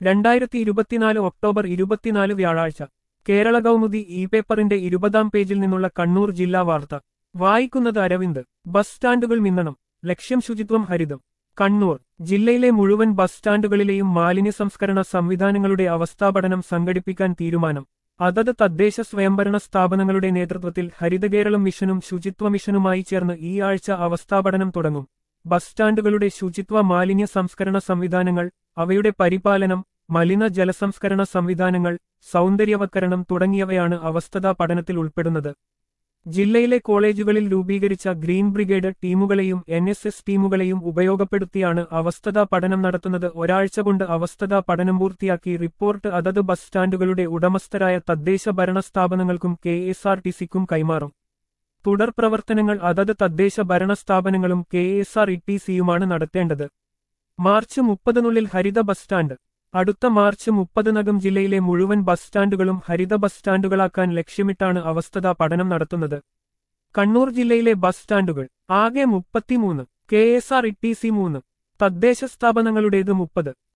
രണ്ടായിരത്തി ഇരുപത്തിനാല് ഒക്ടോബർ ഇരുപത്തിനാല് വ്യാഴാഴ്ച കേരള കൗമുദി ഇ പേപ്പറിന്റെ ഇരുപതാം പേജിൽ നിന്നുള്ള കണ്ണൂർ ജില്ലാ വാർത്ത വായിക്കുന്നത് അരവിന്ദ് ബസ് സ്റ്റാൻഡുകൾ മിന്നണം ലക്ഷ്യം ശുചിത്വം ഹരിതം കണ്ണൂർ ജില്ലയിലെ മുഴുവൻ ബസ് സ്റ്റാൻഡുകളിലെയും മാലിന്യ സംസ്കരണ സംവിധാനങ്ങളുടെ അവസ്ഥാപഠനം സംഘടിപ്പിക്കാൻ തീരുമാനം അതത് തദ്ദേശ സ്വയംഭരണ സ്ഥാപനങ്ങളുടെ നേതൃത്വത്തിൽ ഹരിതകേരളം മിഷനും ശുചിത്വ മിഷനുമായി ചേർന്ന് ഈ ആഴ്ച അവസ്ഥാപഠനം തുടങ്ങും ബസ് സ്റ്റാൻഡുകളുടെ ശുചിത്വ മാലിന്യ സംസ്കരണ സംവിധാനങ്ങൾ അവയുടെ പരിപാലനം മലിന ജലസംസ്കരണ സംവിധാനങ്ങൾ സൗന്ദര്യവൽക്കരണം തുടങ്ങിയവയാണ് അവസ്ഥതാ പഠനത്തിൽ ഉൾപ്പെടുന്നത് ജില്ലയിലെ കോളേജുകളിൽ രൂപീകരിച്ച ഗ്രീൻ ബ്രിഗേഡ് ടീമുകളെയും എൻ എസ് എസ് ടീമുകളെയും ഉപയോഗപ്പെടുത്തിയാണ് അവസ്ഥതാ പഠനം നടത്തുന്നത് ഒരാഴ്ച കൊണ്ട് അവസ്ഥതാ പഠനം പൂർത്തിയാക്കി റിപ്പോർട്ട് അതത് ബസ് സ്റ്റാൻഡുകളുടെ ഉടമസ്ഥരായ തദ്ദേശ ഭരണ സ്ഥാപനങ്ങൾക്കും കെ എസ് ആർ ടി സിക്കും കൈമാറും തുടർ പ്രവർത്തനങ്ങൾ അതത് തദ്ദേശ ഭരണ സ്ഥാപനങ്ങളും K S R E T സിയുമാണ് നടത്തേണ്ടത് മാർച്ച് മുപ്പതിനുള്ളിൽ ഹരിത ബസ് സ്റ്റാൻഡ് അടുത്ത മാർച്ച് മുപ്പതിനകം ജില്ലയിലെ മുഴുവൻ ബസ് സ്റ്റാൻഡുകളും ഹരിത ബസ് സ്റ്റാൻഡുകളാക്കാൻ ലക്ഷ്യമിട്ടാണ് അവസ്ഥതാ പഠനം നടത്തുന്നത് കണ്ണൂർ ജില്ലയിലെ ബസ് സ്റ്റാൻഡുകൾ ആകെ മുപ്പത്തിമൂന്ന് K S R E T C മൂന്ന് തദ്ദേശ സ്ഥാപനങ്ങളുടേത് മുപ്പത്